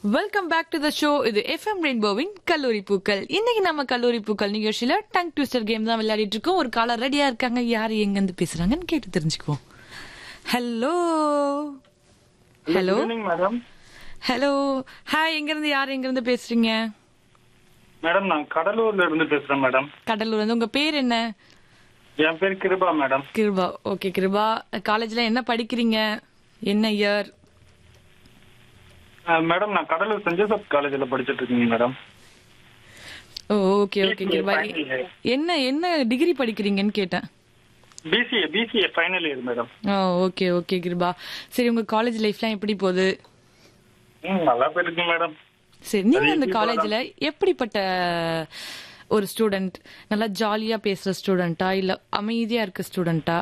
welcome back to the show இது FM ரெயின்போவின் கல்லூரி பூக்கள் இன்னைக்கு நம்ம கல்லூரி பூக்கள் நிகழ்ச்சியில டங் ட்விஸ்டர் கேம் தான் விளையாடிட்டு இருக்கோம் ஒரு காலர் ரெடியா இருக்காங்க யார் எங்க இருந்து பேசுறாங்கன்னு கேட்டு தெரிஞ்சுக்குவோம் hello hello evening madam hello hi எங்க இருந்து யார் எங்க இருந்து பேசுறீங்க மேடம் நான் கடலூர்ல இருந்து பேசுறேன் மேடம் கடலூர் வந்து உங்க பேர் என்ன என் பேர் கிருபா மேடம் கிருபா ஓகே கிருபா காலேஜ்ல என்ன படிக்கிறீங்க என்ன இயர் அஹ், மேடம் நான் கடலூர் சென்ட் ஜோசப் காலேஜ்ல படிச்சிட்டு இருக்கீங்க மேடம் ஓ ஓகே ஓகே கிருபா என்ன என்ன டிகிரி படிக்கிறீங்கன்னு கேட்டேன் BCA BCA final year madam ஓ ஓகே ஓகே கிருபா சரி உங்க காலேஜ் லைஃப்லாம் எப்படி போகுது ம் நல்லா போயிருக்கு மேடம் சரி நீங்க அந்த காலேஜ்ல எப்படிப்பட்ட ஒரு ஸ்டூடெண்ட் நல்லா ஜாலியா பேசுற ஸ்டூடெண்டா இல்ல அமைதியா இருக்க ஸ்டூடெண்டா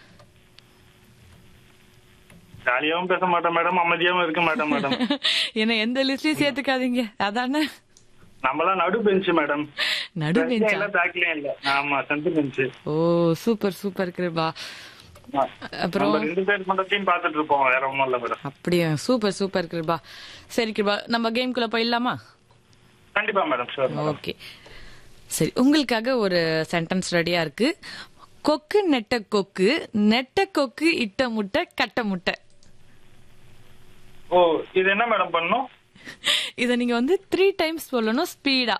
ஜாலியாவும் பேச மாட்டேன் மேடம் அமைதியாவும் இருக்க மாட்டேன் மேடம் என்ன எந்த லிஸ்ட்லயும் சேர்த்துக்காதீங்க அதானே நம்மளாம் நடு பெஞ்சு மேடம் நடு பெஞ்சா இல்ல தாக்கலையும் இல்ல ஆமா சென்ட் பெஞ்சு ஓ சூப்பர் சூப்பர் கிருபா அப்புறம் நம்ம ரெண்டு பேர் மட்டும் பாத்துட்டு இருப்போம் வேற ஒண்ணும் இல்ல மேடம் அப்படியா சூப்பர் சூப்பர் கிருபா சரி கிருபா நம்ம கேம்குள்ள போயிடலாமா கண்டிப்பா மேடம் ஷூர் ஓகே சரி உங்களுக்காக ஒரு சென்டென்ஸ் ரெடியா இருக்கு கொக்கு நெட்ட கொக்கு நெட்ட கொக்கு இட்ட முட்டை கட்ட முட்டை ஓ இது என்ன மேடம் பண்ணும் இத நீங்க வந்து த்ரீ டைம்ஸ் சொல்லணும் ஸ்பீடா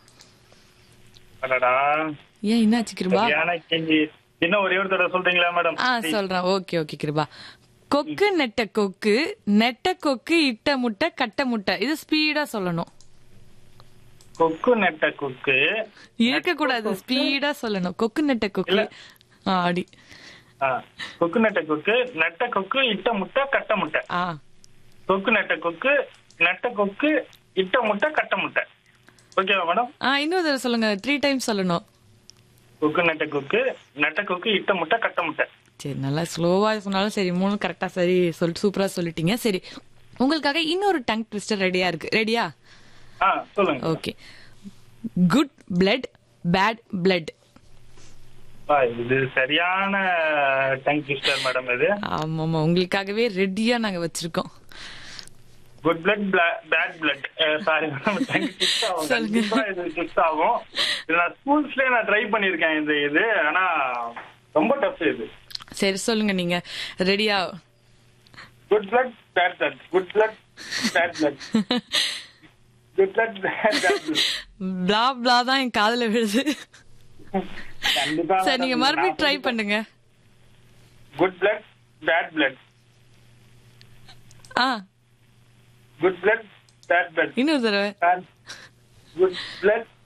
அடடா ஏன் என்னாச்சு கிருபா சரியான கேள்வி இன்னும் ஒரே ஒரு தடவை சொல்றீங்களா மேடம் ஆ சொல்றேன் ஓகே ஓகே கிருபா கொக்கு நெட்ட கொக்கு நெட்ட கொக்கு இட்ட முட்டை கட்ட முட்டை இது ஸ்பீடா சொல்லணும் கொக்கு நெட்ட கொக்கு இருக்க கூடாது ஸ்பீடா சொல்லணும் கொக்கு நெட்ட கொக்கு ஆ அடி ஆ, கொக்கு நெட்ட கொக்கு நெட்ட கொக்கு இட்ட முட்டை கட்ட முட்டை ஆ கொக்கு நெட்ட கொக்கு நெட்ட கொக்கு இட்ட முட்டை கட்ட முட்டை ஓகேவா மேடம் ஆ இன்னொரு தடவை சொல்லுங்க த்ரீ டைம்ஸ் சொல்லணும் கொக்கு நெட்ட கொக்கு நெட்ட கொக்கு இட்ட முட்டை கட்ட முட்டை சரி நல்லா ஸ்லோவா சொன்னாலும் சரி மூணு கரெக்டா சரி சொல் சூப்பரா சொல்லிட்டீங்க சரி உங்களுக்காக இன்னொரு டங் ட்விஸ்டர் ரெடியா இருக்கு ரெடியா ஆ சொல்லுங்க okay good blood bad blood ஆ, இது சரியான டங் ட்விஸ்டர் மேடம் இது ஆமாமா உங்களுக்காகவே ரெடியா நாங்க வச்சிருக்கோம் good blood bad blood sorry madam tongue twist ஆகும் கண்டிப்பா இது ட்விஸ்ட் ஆகும் இது நான் ஸ்கூல்ஸ்லயே நான் ட்ரை பண்ணிருக்கேன் இந்த இது ஆனா ரொம்ப டஃப் இது சரி சொல்லுங்க நீங்க ரெடியா good blood bad blood good blood bad blood good blood bad blood blah blah தான் என் காதுல விழுது கண்டிப்பா சரி நீங்க மறுபடியும் ட்ரை பண்ணுங்க குட் பிளட் பேட் பிளட் ஆ குட் பிளட் பேட் பிளட் இன்னொரு தடவை குட் பிளட்